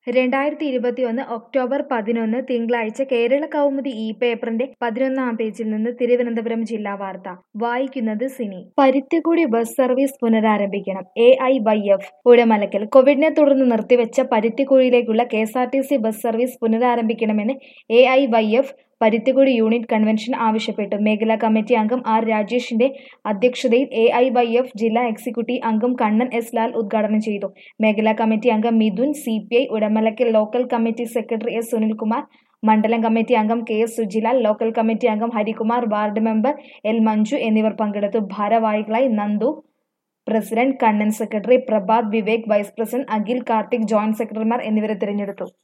രണ്ടായിരത്തി ഇരുപത്തിയൊന്ന് ഒക്ടോബർ പതിനൊന്ന് തിങ്കളാഴ്ച കേരള കൗമുദി ഈ പേപ്പറിന്റെ പതിനൊന്നാം പേജിൽ നിന്ന് തിരുവനന്തപുരം ജില്ലാ വാർത്ത വായിക്കുന്നത് സിനി പരുത്തിക്കുടി ബസ് സർവീസ് പുനരാരംഭിക്കണം A I Y F Udamalakkal കോവിഡിനെ തുടർന്ന് നിർത്തിവെച്ച പരുത്തിക്കുടിയിലേക്കുള്ള K S R T C bus service പുനരാരംഭിക്കണമെന്ന് A I Y F Paruthikkudi unit convention ആവശ്യപ്പെട്ടു മേഖലാ കമ്മിറ്റി അംഗം ആർ രാജേഷിന്റെ അധ്യക്ഷതയിൽ എ ഐ വൈ എഫ് ജില്ലാ എക്സിക്യൂട്ടീവ് അംഗം കണ്ണൻ എസ് ലാൽ ഉദ്ഘാടനം ചെയ്തു മേഖലാ കമ്മിറ്റി അംഗം Midhun C P I Udamalakkal local committee secretary S Sunilkumar മണ്ഡലം കമ്മിറ്റി അംഗം K S Sujilal local committee അംഗം Harikumar ward member L Manju എന്നിവർ പങ്കെടുത്തു ഭാരവാഹികളായി Nandu president Kannan secretary Prabhath Vivek vice president Akhil Karthik joint സെക്രട്ടറിമാർ എന്നിവരെ തിരഞ്ഞെടുത്തു